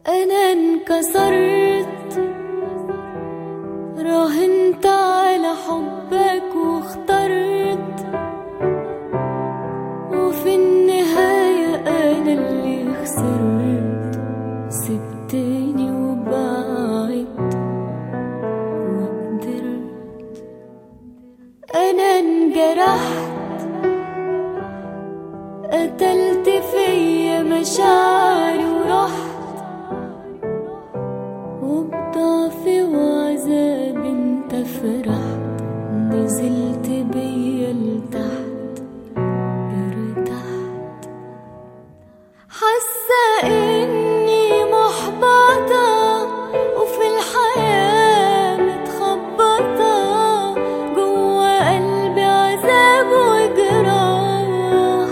أنا انكسرت راهنت على حبك واخترت وفي النهاية أنا اللي خسرت سبتني وبعدت وقدرت أنا انجرحت قتلت فيا مشاعري ورحت وبضعفي وعذابي انت فرحت نزلت بيا لتحت ارتحت حاسة اني محبطة وفي الحياة متخبطة جوا قلبي عذاب وجراح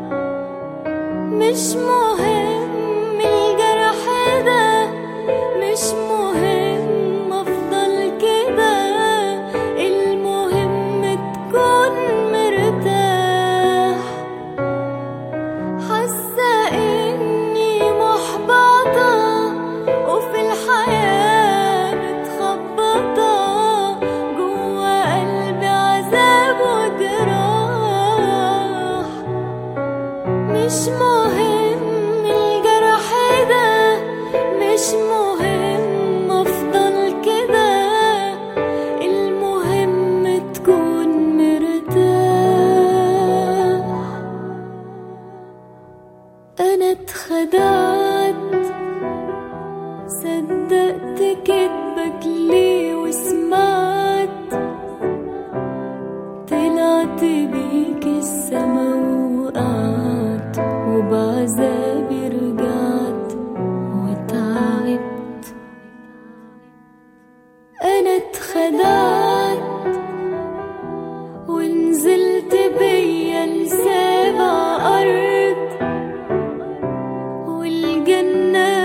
مش مهم الجرح ده مش مهم افضل كده المهم تكون مرتاح حاسه اني محبطه وفي الحياه متخبطه جوا قلبي عذاب وجراح مش مهم الجرح ده مش مهم افضل كده المهم تكون مرتاح انا اتخدعت صدقت كدبك ليه وسمعت طلعت بيك السما وقعت وبعذابي رجعت وتعبت انا اتخدعت ونزلت بيا لسابع ارض والجنة